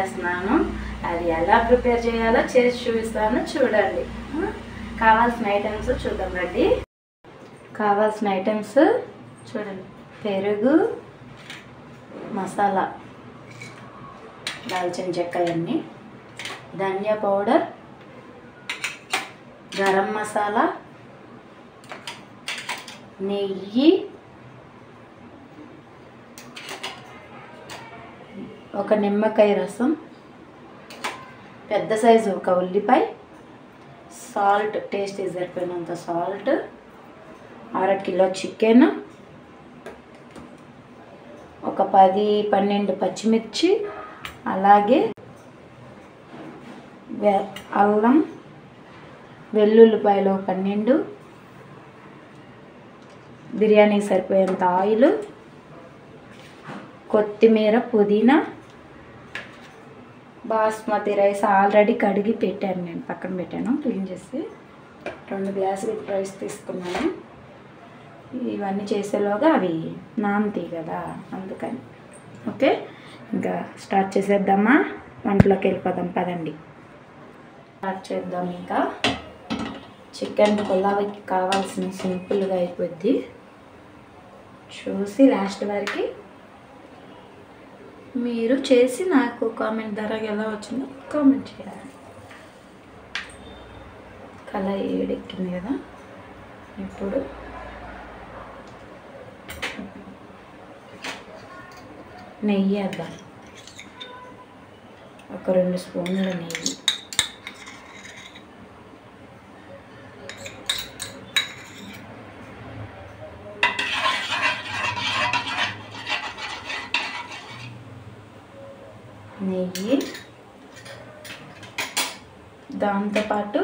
చేస్తున్నాను అది ఎలా ప్రిపేర్ చేయాలో చేసి చూపిస్తాను చూడండి ఆ, కావాల్సిన ఐటమ్స్ చూద్దాం రండి కావాల్సిన ఐటమ్స్ చూడండి పెరుగు మసాలా దాల్చిన చెక్క అన్నీ ధనియా పౌడర్ గరం మసాలా నెయ్యి ఒక నిమ్మకాయ రసం పెద్ద సైజు ఒక ఉల్లిపాయ సాల్ట్ టేస్ట్ సరిపోయినంత సాల్ట్ అర కిలో చికెన్ ఒక పది పన్నెండు పచ్చిమిర్చి అలాగే వె- అల్లం వెల్లుల్లిపాయలు ఒక పన్నెండు బిర్యానీకి సరిపోయేంత ఆయిల్ కొత్తిమీర పుదీనా బాస్మతి రైస్ ఆల్రెడీ కడిగి పెట్టాను నేను పక్కన పెట్టాను క్లీన్ చేసి రెండు గ్లాసులు రైస్ తీసుకున్నాను ఇవన్నీ చేసేలోగా అవి నానతాయి కదా అందుకని ఓకే ఇంకా స్టార్ట్ చేసేద్దామా వంటలోకి వెళ్ళిపోదాం పదండి స్టార్ట్ చేద్దాం ఇంకా చికెన్ పులావ్కి కావాల్సిన సింపుల్గా అయిపోద్ది చూసి లాస్ట్ వరకు మీరు చేసి నాకు కామెంట్ ధర ఎలా వచ్చిందో కామెంట్ చేయాలి కళ ఏడెక్కింది కదా ఇప్పుడు నెయ్యి వేద్దాం ఒక రెండు స్పూన్ల నెయ్యి నెయ్యి దాంతోపాటు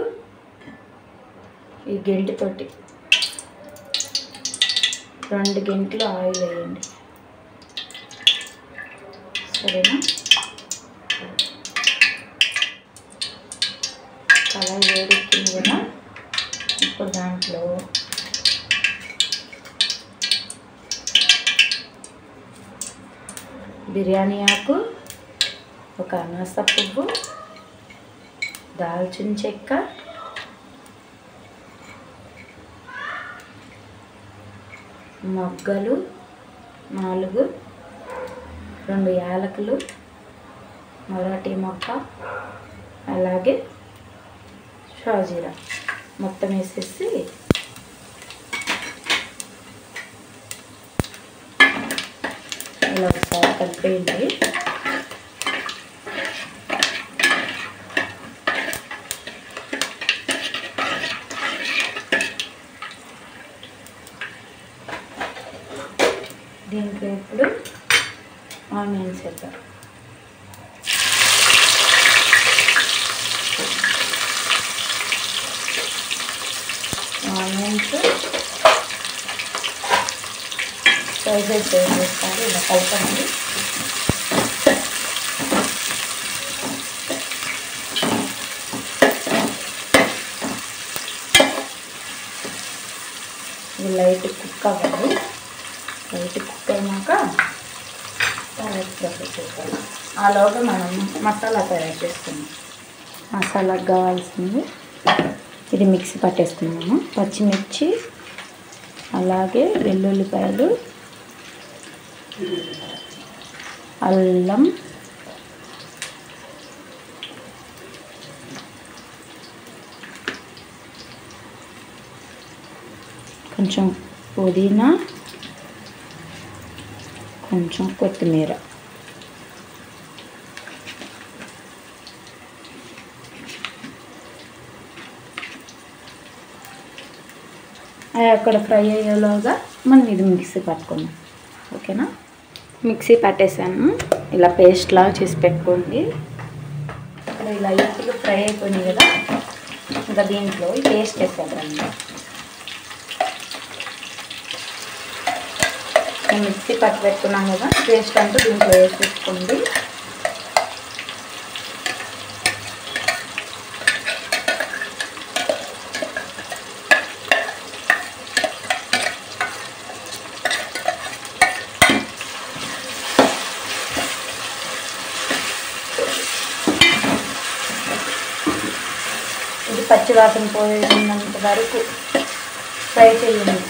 ఈ గెంటితోటి రెండు గంటలు ఆయిల్ వేయండి సరేనా కళాయి వేడెక్కింది కదా ఇప్పుడు దాంట్లో బిర్యానీ ఆకు ఒక అనాస పువ్వు దాల్చిన చెక్క మొగ్గలు నాలుగు రెండు యాలకులు మరాఠీ మొక్క అలాగే షాజీరా మొత్తం వేసేసి ఇలా ఒకసారి కలిపేయండి దీంట్లో ఇప్పుడు ఆనియన్స్ వేద్దాం ఆనియన్స్ సైజెస్ వేసేస్తారు ఇలా కలపండి ఇది లైట్ కుక్ అవ్వాలి లైట్ కుక్ అయినాక తయారు చేసేసుకోవాలి ఆలోగా మనం మసాలా తయారు చేసుకున్నాం మసాలాకు కావాల్సింది ఇది మిక్సీ పట్టేసుకున్నాము పచ్చిమిర్చి అలాగే వెల్లుల్లిపాయలు అల్లం కొంచెం పుదీనా కొంచెం కొత్తిమీర అవి అక్కడ ఫ్రై అయ్యేలోగా మనం ఇది మిక్సీ పట్టుకుందాం ఓకేనా మిక్సీ పట్టేసాను ఇలా పేస్ట్ లాగా చేసి పెట్టుకోండి ఇప్పుడు ఇలా ఇప్పుడు ఫ్రై అయిపోయినాయి కదా ఇంకా దీంట్లో ఈ పేస్ట్ వేసేద్దాం నేను మిక్సీ పట్టి పెట్టుకున్నాం కదా పేస్ట్ అంటూ దీంట్లో వేసేసుకోండి పచ్చివాసన పోయినంత వరకు ఫ్రై చేయండి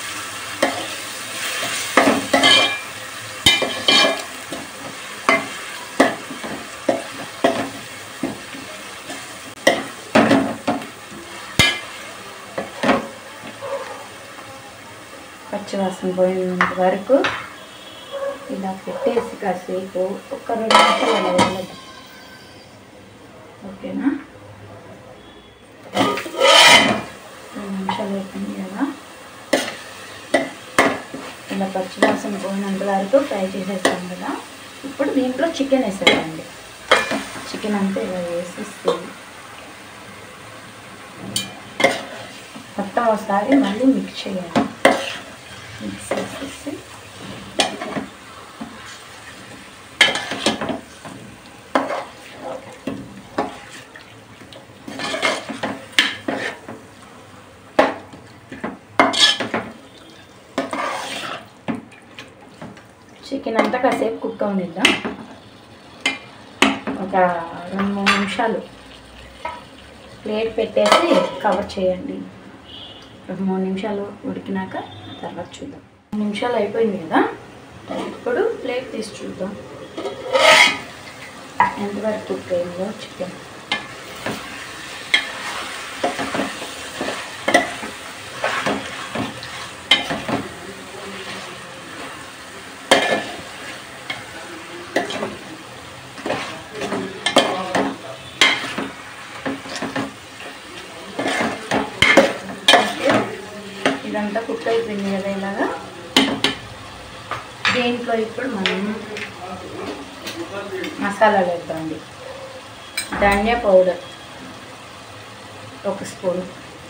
పచ్చివాసన పోయినంత వరకు ఇలా పెట్టేసి కాసేపు ఒక రెండు నిమిషాలు అలా వదిలేద్దాం ఓకేనా రెండు నిమిషాలు అయిపోయింది కదా ఇలా పచ్చివాసన పోయినంత వరకు ఫ్రై చేసేస్తాం కదా ఇప్పుడు దీంట్లో చికెన్ వేసేదండి చికెన్ అంతా ఇలా వేసేసి మొత్తం ఒకసారి మళ్ళీ మిక్స్ చేయాలి మిక్స్ చేసేసి చికెన్ అంతా కాసేపు కుక్ అవనిద్దాం ఒక రెండు మూడు నిమిషాలు ప్లేట్ పెట్టేసి కవర్ చేయండి ఒక మూడు నిమిషాలు ఉడికినాక తర్వాత చూద్దాం మూడు నిమిషాలు అయిపోయింది కదా ఇప్పుడు ప్లేట్ తీసి చూద్దాం ఎంతవరకు కుక్ అయిందో చికెన్ ఇదంతా కుక్ అయిపోయింది కదా ఇలాగా దీంట్లో ఇప్పుడు మనం మసాలాలు వేద్దామండి ధనియా పౌడర్ ఒక స్పూన్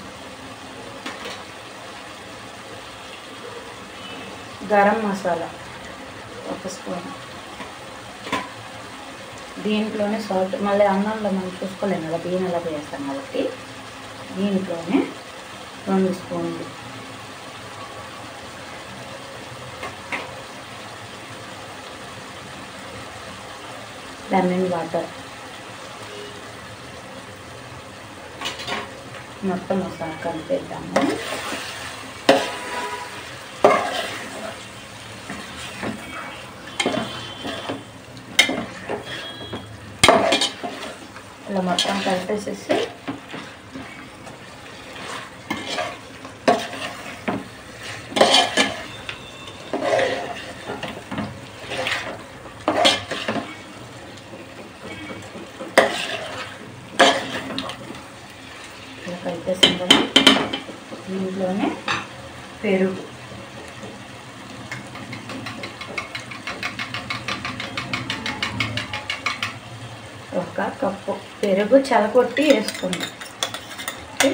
గరం మసాలా ఒక స్పూన్ దీంట్లోనే సాల్ట్ మళ్ళీ అన్నంలో మనం చూసుకోలేము కదా బియ్యం ఎలా వేస్తాం కాబట్టి దీంట్లోనే రెండు స్పూన్లు లెమన్ వాటర్ మొత్తం ఒకసారి కలిపేద్దాము ఇలా మొత్తం కలిపేసేసి ఇలా కలిపేసాం కదా దీంట్లోనే పెరుగు ఒక కప్పు పెరుగు చలకొట్టి వేసుకోండి ఓకే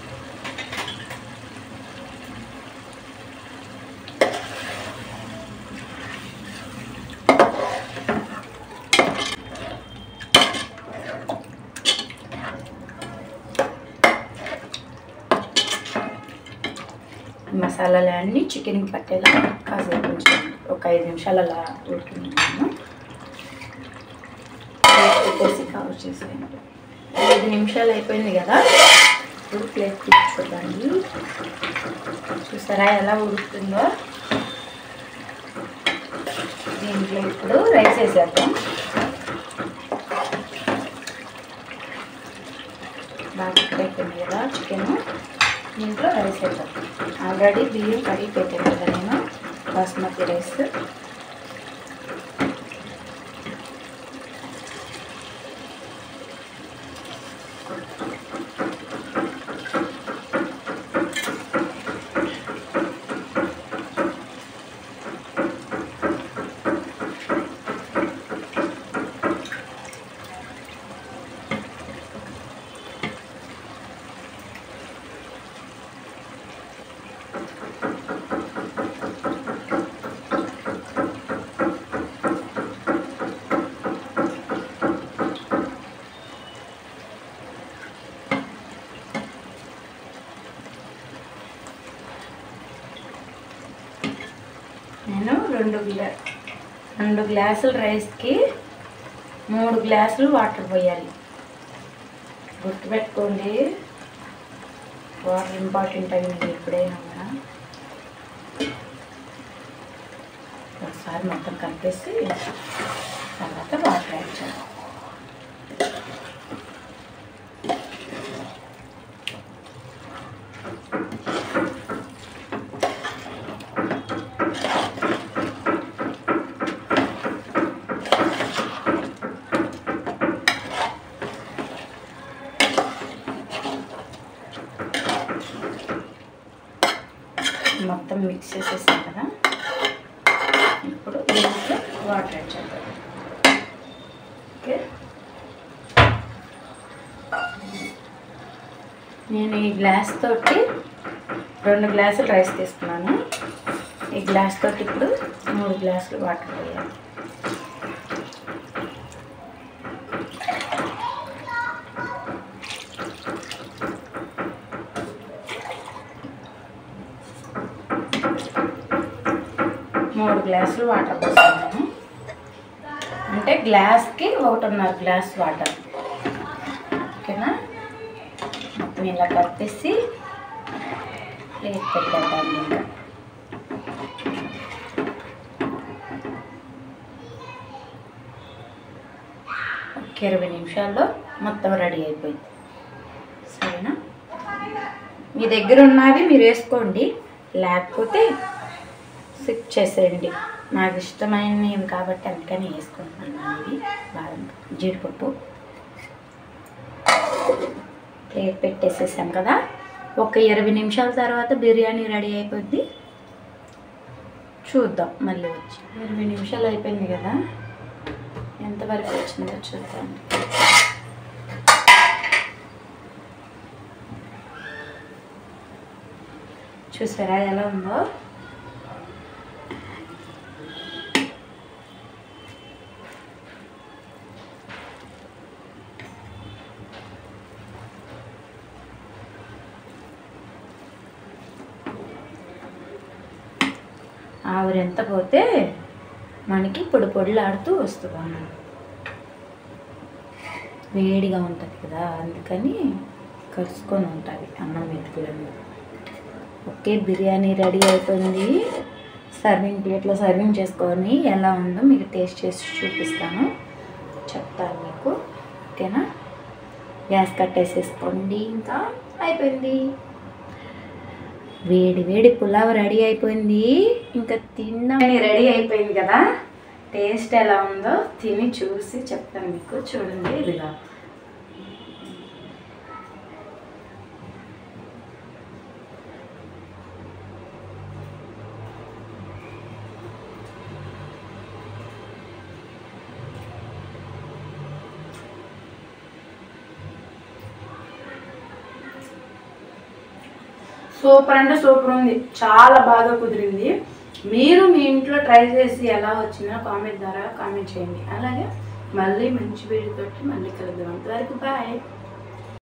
మసాలాలు అన్నీ చికెన్కి పట్టేలా కాసేపు కొంచెం ఒక ఐదు నిమిషాలు అలా ఉడికినాను పెట్టేసి కవర్ చేసేయండి ఐదు నిమిషాలు అయిపోయింది కదా ఇప్పుడు ప్లేట్ తీసుకోదండి చూసారా ఎలా ఉడుకుతుందో దీంట్లో ఇప్పుడు రైస్ వేసేద్దాం బాగా కుక్ అయిపోయింది కదా చికెన్ దీంట్లో రైస్ వేద్దాం ఆల్రెడీ బియ్యం కడిగి పెట్టాను కదా నేను బాస్మతి రైస్ నేను రెండు గ్లా రెండు గ్లాసుల రైస్కి మూడు గ్లాసులు వాటర్ పోయాలి గుర్తుపెట్టుకోండి వాటర్ ఇంపార్టెంట్ అయింది ఎప్పుడైనా కూడా ఒకసారి మొత్తం కలిపేసి తర్వాత వాటర్ యాడ్ చేయాలి మొత్తం మిక్స్ చేసేసాం కదా ఇప్పుడు దీంట్లో వాటర్ యాడ్ చేద్దాం ఓకే నేను ఈ గ్లాస్ తోటి రెండు గ్లాసులు రైస్ తీసుకున్నాను ఈ గ్లాస్ తోటి ఇప్పుడు మూడు గ్లాసులు వాటర్ పోయాలి మూడు గ్లాసులు వాటర్ పోసాను అంటే గ్లాస్కి ఒకటిన్నర గ్లాస్ వాటర్ ఓకేనా మొత్తం ఇలా కలిపేసి ప్లేట్ పెట్టేద్దాం ఇంకా ఒక ఇరవై నిమిషాల్లో మొత్తం రెడీ అయిపోయింది సరేనా మీ దగ్గర ఉన్నవి మీరు వేసుకోండి లేకపోతే సిక్ చేసేయండి నాకు ఇష్టమైనవి కాబట్టి అందుకని వేసుకుంటున్నాను ఇవి బాదం జీడిపప్పు ప్లేట్ పెట్టేసేసాం కదా ఒక ఇరవై నిమిషాల తర్వాత బిర్యానీ రెడీ అయిపోద్ది చూద్దాం మళ్ళీ వచ్చి ఇరవై నిమిషాలు అయిపోయింది కదా ఎంతవరకు వచ్చిందో చూద్దాం చూసారా ఎలా ఉందో ఆవిరెంత పోతే మనకి పొడి పొడిలాడుతూ వస్తుంది అన్నం వేడిగా ఉంటుంది కదా అందుకని కలుసుకొని ఉంటుంది అన్నం మెతుకులన్నీ ఓకే బిర్యానీ రెడీ అయిపోయింది సర్వింగ్ ప్లేట్లో సర్వింగ్ చేసుకొని ఎలా ఉందో మీకు టేస్ట్ చేసి చూపిస్తాను చెప్తాను మీకు ఓకేనా గ్యాస్ కట్టేసేసుకోండి ఇంకా అయిపోయింది వేడి వేడి పులావ్ రెడీ అయిపోయింది ఇంకా తిన్నా రెడీ అయిపోయింది కదా టేస్ట్ ఎలా ఉందో తిని చూసి చెప్తాను మీకు చూడండి ఇదిగా సూపర్ అంటే సూపర్ ఉంది చాలా బాగా కుదిరింది మీరు మీ ఇంట్లో ట్రై చేసి ఎలా వచ్చినా కామెంట్ ద్వారా కామెంట్ చేయండి అలాగే మళ్ళీ మంచి వీడియోతోటి మళ్ళీ కలుద్దాం అంతవరకు బాయ్